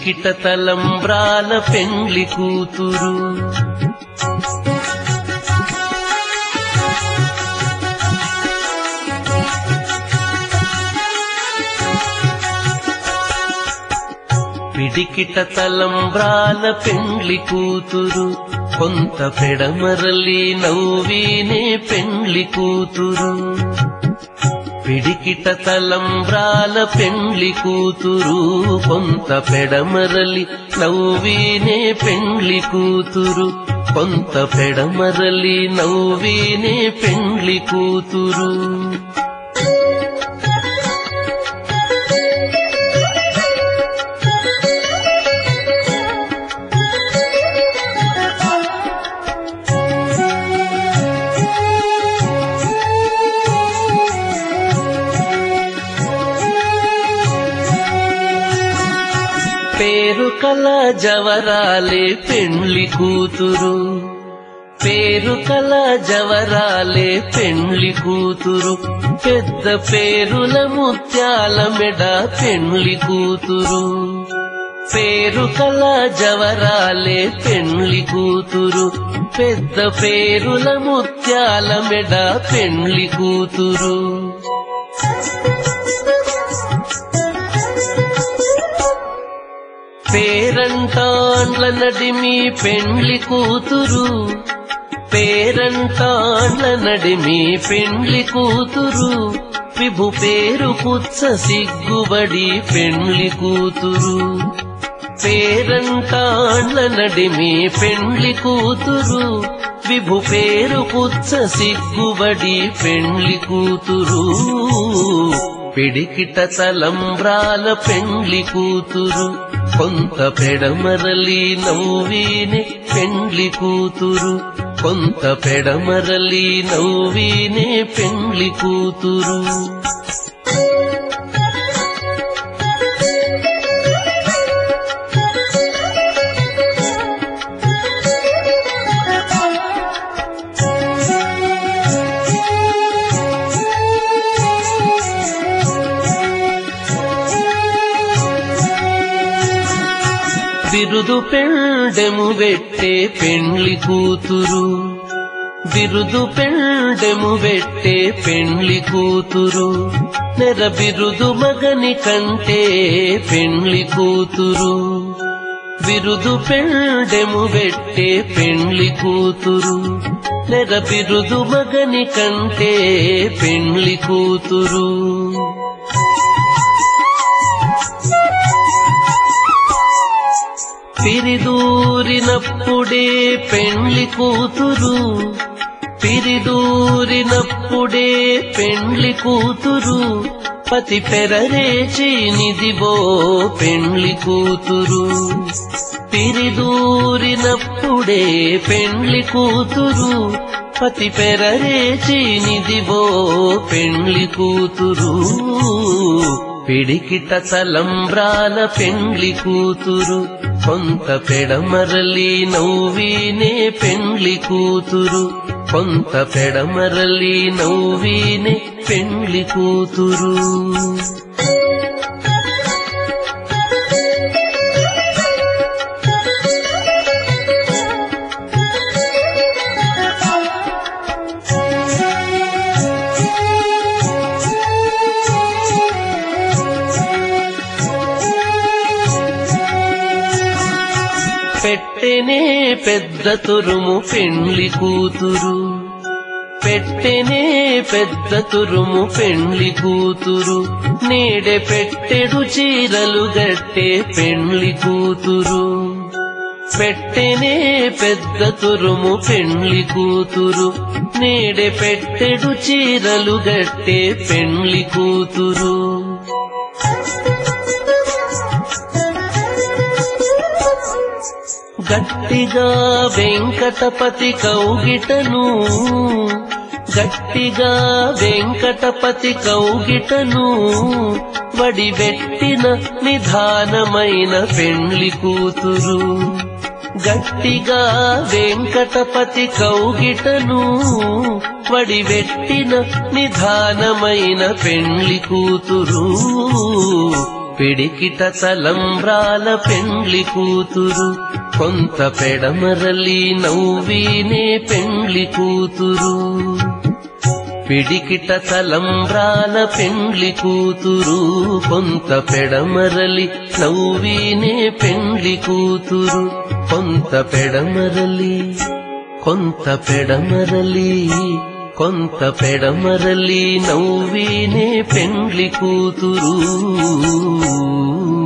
పిడికిట తలంబ్రాల పెండ్లి కూతురు పిడికిట తలంబ్రాల పెండ్లి కూతురు కొంత పెడమరలి నవ్వీనే పెండ్లి కూతురు పిడికిట తలంబ్రాల పెండ్లి కూతురు కొంత పెడమరలి నవ్వీనే పెండ్లి కూతురు కొంత పెడమరలి నవ్వీనే పెండ్లి కూతురు పేరు కల జవరాలే పెండ్లి కూతురు పేరు కల జవరాలే పెండ్లి కూతురు పెద్ద పేరుల ముత్యాల మెడ పెండ్లి కూతురు పేరు కల జవరాలే పెండ్లి కూతురు పెద్ద పేరుల ముత్యాల మెడ పెండ్లి కూతురు పేరంటాండ్ల నడిమి పెండ్లి కూతురు పేరంటాండ్ల నడిమి పెండ్లి కూతురు విభు పేరు పుచ్చ సిగ్గుబడి పెండ్లి కూతురు పేరంటాండ్ల నడిమి పెండ్లి కూతురు విభు పేరు పుచ్చ సిగ్గుబడి పెండ్లి కూతురు పిడికిట తలంబ్రాల పెండ్లి కూతురు కొంత పెడమరలి నవ్వీనే పెండ్లి కూతురు కొంత పెడమరలి నవ్వీనే పెండ్లి కూతురు బిరుదు పెండెము వెట్టే పెండ్లి కూతురు బిరుదు పెండెము వెట్టే పెండ్లి కూతురు నెర బిరుదు మగని కంటే పెండ్లి కూతురు బిరుదు పెండెము వెట్టే పెండ్లి కూతురు నెర బిరుదు మగని కంటే పెండ్లి కూతురు పిరిదూరినప్పుడే పెండ్లి కూతురు పిరిదూరినప్పుడే పెండ్లి కూతురు పతి పెరరేచి నిదివో పెండ్లి కూతురు పిరిదూరినప్పుడే పెండ్లి కూతురు పతి పెరరేచి నిదివో పెండ్లి కూతురు పిడికిట తలంబ్రాల పెండ్లి కూతురు కొంత పెడమరలి నవ్వీనే పెండ్లి కూతురు కొంత పెడమరలి నవ్వీనే పెండ్లి కూతురు పెట్టెనే పెద్ద తురుము పెండ్లి కూతురు పెట్టెనే పెద్ద తురుము పెండ్లి కూతురు నేడె పెట్టెడు చీరలు గట్టే పెండ్లి కూతురు పెట్టెనే పెద్ద తురుము పెండ్లి కూతురు నేడె పెట్టెడు చీరలు గట్టే పెండ్లి కూతురు గట్టిగా వెంకటపతి కౌగిటను గట్టిగా వెంకటపతి కౌగిటను వడివెట్టిన నిధానమైన పెండ్లి కూతురు గట్టిగా వెంకటపతి కౌగిటను వడివెట్టిన నిధానమైన పెండ్లి కూతురు పిడికిట తలంబ్రాల పెండ్లి కూతురు కొంత పెడమరలి నవ్వీనే పెండ్లి కూతురు పిడికిట తలంబ్రాల పెండ్లి కూతురు కొంత పెడమరలి నవ్వీనే పెండ్లి కూతురు కొంత పెడమరలి కొంత పెడమరలి కొంత పెడమరలి నవ్వీనే పెండ్లి కూతురు